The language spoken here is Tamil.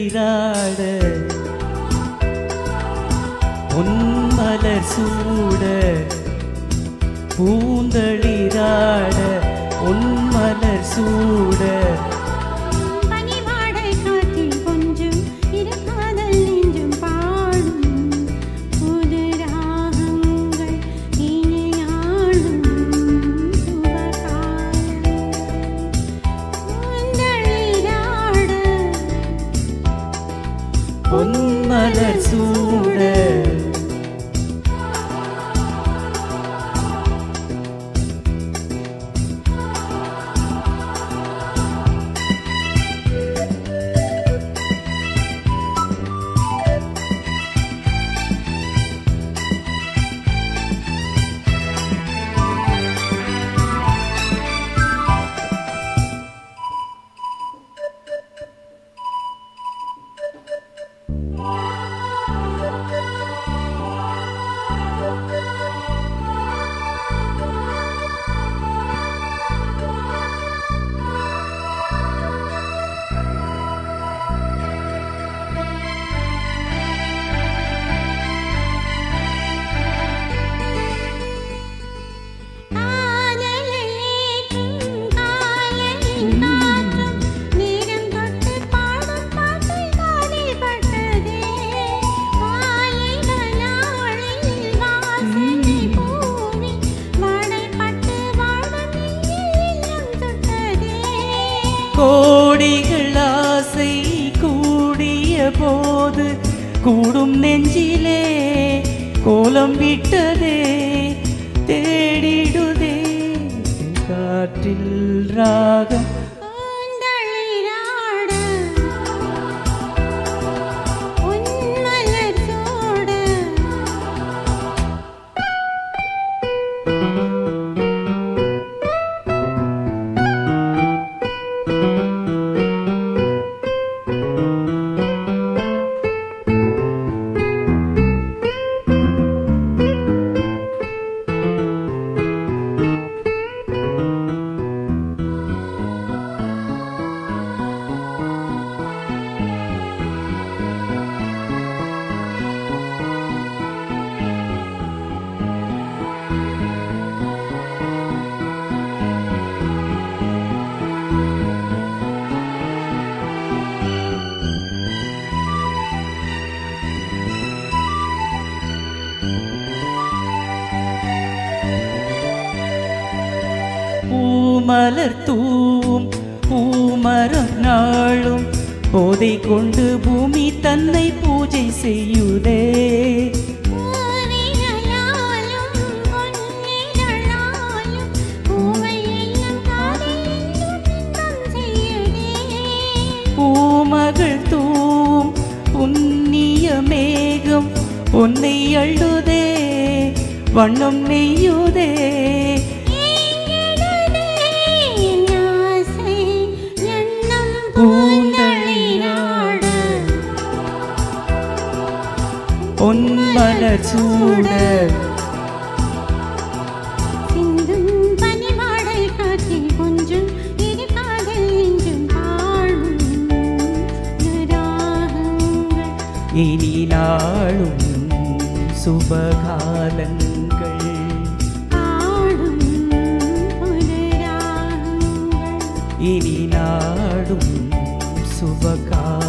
பூந்தளிராட பொன்மலர் சூட பூந்தளிராட பொன்மலர் சூட பனிவாடை காற்றில் கொஞ்சம் இரு காதல் நெஞ்சும் பாடும் புது ராகங்கள் இணையாடும் சுபகாலம் பூந்தளிராட பொன்மலர் சூட காதலேற்றும் காலையின் காற்றும் நேரம் தொட்டு பாடும் பாட்டு காதில் பட்டதே மாலைகள் நாளில் வாசனை பூவின் வாடைப்பட்டு வாடும் இல்லம் தொட்டதே கோடிகள் ஆசை கூடிய போது கூடும் நெஞ்சிலே கோலம் விட்டதே தேடிடுதே காற்றில் ராகம் பூந்தளிராட உன்மலர் சூட பூமலர் தூவும் பூமரம் நாளும் போதை கொண்டு பூமி தன்னை பூஜை செய்யுதே பூவிகளாலும் பொன்னிதழாலும் பூவை எல்லாம் காதில் இன்னும் இன்பம் செய்யுதே பூமகள் தூவும் புண்ணிய மேகம் பொன்னை அள்ளுதே வண்ணம் நெய்யுதே ஏங்கிடுதே என் ஆசை எண்ணம் பூந்தளிராட பொன்மலர் சூட சிந்தும் பனிவாடை காற்றில் கொஞ்சம் இரு காதல் நெஞ்சும் பாடும் ராகங்கள் இனி நாளும் சுபகாலங்கள் பாடும் புது ராகங்கள் இனி நாடும் சுபகாலங்கள்